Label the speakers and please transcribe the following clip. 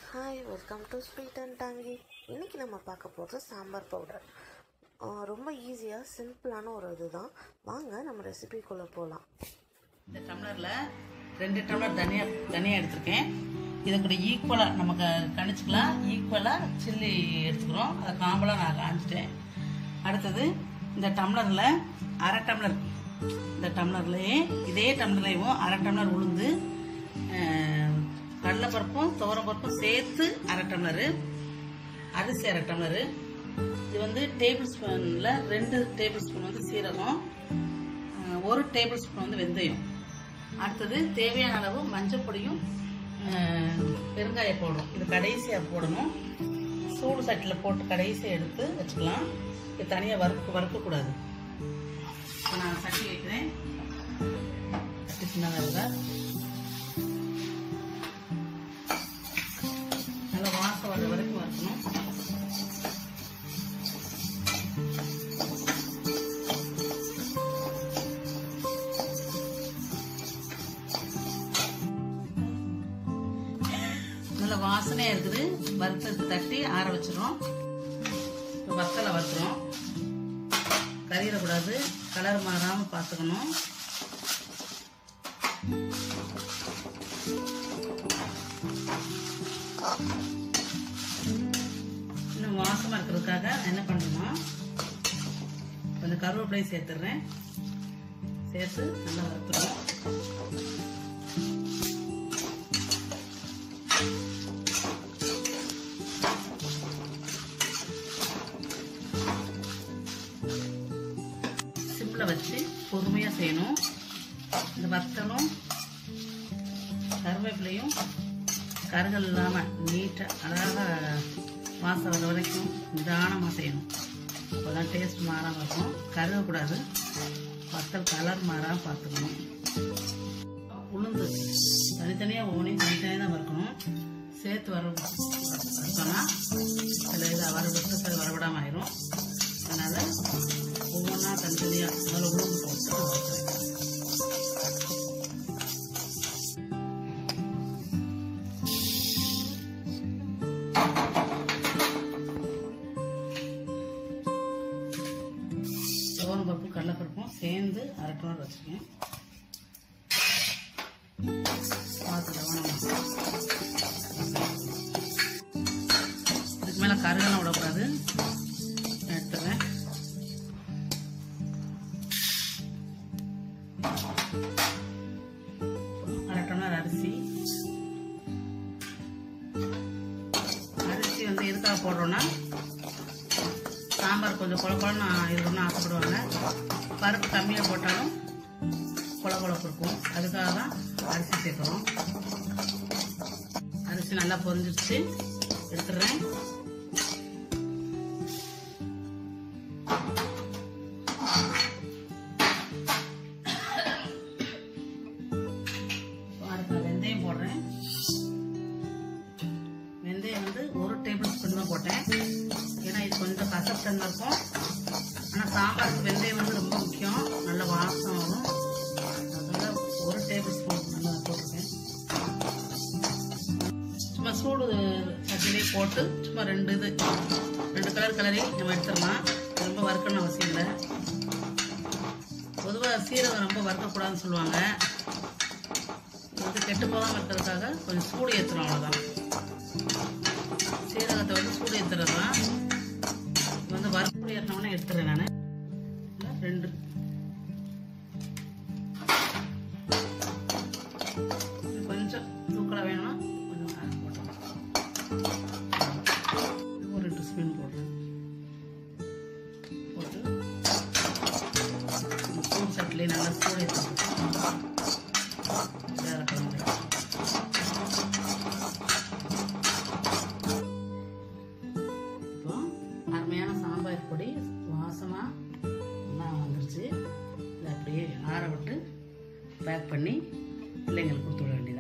Speaker 1: hi welcome to sweet and tangy இன்றைக்கி நம்ம பார்க்க போகிறது சாம்பார் பவுடர் ரொம்ப ஈஸியாக சிம்பிளான ஒரு இதுதான் வாங்க நம்ம ரெசிபிக்குள்ளே போகலாம்
Speaker 2: இந்த டம்ளரில் ரெண்டு டம்ளர் தனியா தனியாக எடுத்திருக்கேன் இதை கூட ஈக்குவலாக நமக்கு கணிச்சுக்கலாம் ஈக்குவலாக சில்லி எடுத்துக்கிறோம் அதை காம்பலாக நான் காமிச்சிட்டேன் அடுத்தது இந்த டம்ளரில் அரை டம்ளர் இந்த டம்ளர்லேயே இதே டம்ளர்லேயும் அரை டம்ளர் உளுந்து அஹ், கடலைப்பருப்பும் துவரப்பருப்பும் சேர்த்து அரை டம்ளரு அரிசி அரை டம்ளரு இது வந்து டேபிள் ஸ்பூனில் ரெண்டு டேபிள் ஸ்பூன் வந்து சீரகம் அஹ், ஒரு டேபிள் ஸ்பூன் வந்து வெந்தயம் அடுத்தது தேவையான அளவு மஞ்சள் பொடியும் அஹ், பெருங்காய பவுடரும் இது கடைசியாக போடணும் சூடு சட்டியில் போட்டு கடைசியாக எடுத்து வச்சுக்கலாம் இது தனியாக வறுக்க வறுக்கக்கூடாது இப்போ நான் சட்டி வைக்கிறேன் சட்டி சின்னதாக இருக்கா நல்லா வாசம் வர வரைக்கும் வறுக்கணும் நல்ல வாசனையா இருக்குது வறுத்தது தட்டி ஆற வச்சிரும் இப்போ வத்தலை வறுத்துறோம் கறியிடக்கூடாது கலர் மாறாம பார்த்துக்கணும் இன்னும் வாசமா இருக்கிறதுக்காக நான் என்ன பண்றேன்னா கொஞ்சம் கருவேப்பிலையும் சேர்த்துடுறேன் சேர்த்து நல்லா வறுத்துறோம் சிம்மில் வச்சு பொறுமையாக செய்யணும் இந்த வத்தலும் கருவேப்பிலையும் கருகல் இல்லாமல் நீட்டாக அழகாக வாசம் வர வரைக்கும் நிதானமாக செய்யணும் அப்போதான் டேஸ்ட் மாறாமல் இருக்கும் கருகக்கூடாது வத்தல் கலர் மாறாமல் பார்த்துக்கணும் உளுந்து தனித்தனியாக ஒவ்வொன்றையும் தனித்தனியாக தான் வறுக்கணும் சேர்த்து வர வறுத்தோம்னா சில இதை வரவிட்டு சில வரவிடாமல் ஆயிரும் அதனால் ஒவ்வொன்றா தனித்தனியாக அதில் உளுந்து போட்டு நான் வறுக்கிறேன் சோளம் பருப்பும் கடலைப்பருப்பும் சேர்ந்து அரை டம்ளர் வச்சுருக்கேன் பார்த்து கவனமாக இதுக்கு மேலே கருகெல்லாம் விடக்கூடாது எடுத்துறேன் அரை டம்ளர் அரிசி அரிசி வந்து எதுக்காக போடுறோன்னா சாம்பார் கொஞ்சம் குழ குழன்னு இருக்கணும்னு ஆசைப்படுவாங்க பருப்பு கம்மியாக போட்டாலும் குழ குழப்பு இருக்கும் அதுக்காக தான் அரிசி சேர்க்குறோம் அரிசி நல்லா பொரிஞ்சிருச்சு எடுத்துடுறேன் அடுத்து நான் வெந்தயம் போடுறேன் வெந்தயம் வந்து ஒரு டேபிள் ஸ்பூன் தான் போட்டேன் ஏன்னா இது கொஞ்சம் கசப்புத்தன்மை இருக்கும் ஆனால் சாம்பாருக்கு வெந்தயம் வந்து ரொம்ப முக்கியம் நல்ல வாசம் வரும் அதனால ஒரு டேபிள் ஸ்பூன் நல்லா போட்டிருக்கேன் சும்மா சூடு சட்டிலே போட்டு சும்மா ரெண்டு இது ரெண்டு கலர் கலரி நம்ம எடுத்துடலாம் ரொம்ப வறுக்கணும்னு அவசியம் இல்லை பொதுவாக சீரகம் ரொம்ப வறுக்கக்கூடாதுன்னு சொல்லுவாங்க இது வந்து கெட்டு போகாமல் இருக்கிறதுக்காக கொஞ்சம் சூடு ஏற்றுறோம் அவ்வளோதான் சீரகத்தை வந்து சூடு ஏற்றுறது தான் இது வந்து வறுப்பு ஏற்றினோடனே எடுத்துறேன் நான் ரெண்டு இது கொஞ்சம் தூக்கலாக வேணும்னா கொஞ்சம் ஆ, போட்டுக்கலாம் இது ஒரு ரெண்டு ஸ்பூன் போடுறேன் போட்டு இந்த சூடு சட்டிலே நல்லா சூடு ஏற்றணும் இப்போ அருமையான சாம்பார் பொடி வாசமாக நல்லா வந்துருச்சு இதை அப்படியே ஆற விட்டு பேக் பண்ணி பிள்ளைங்களுக்கு கொடுத்து விட வேண்டியது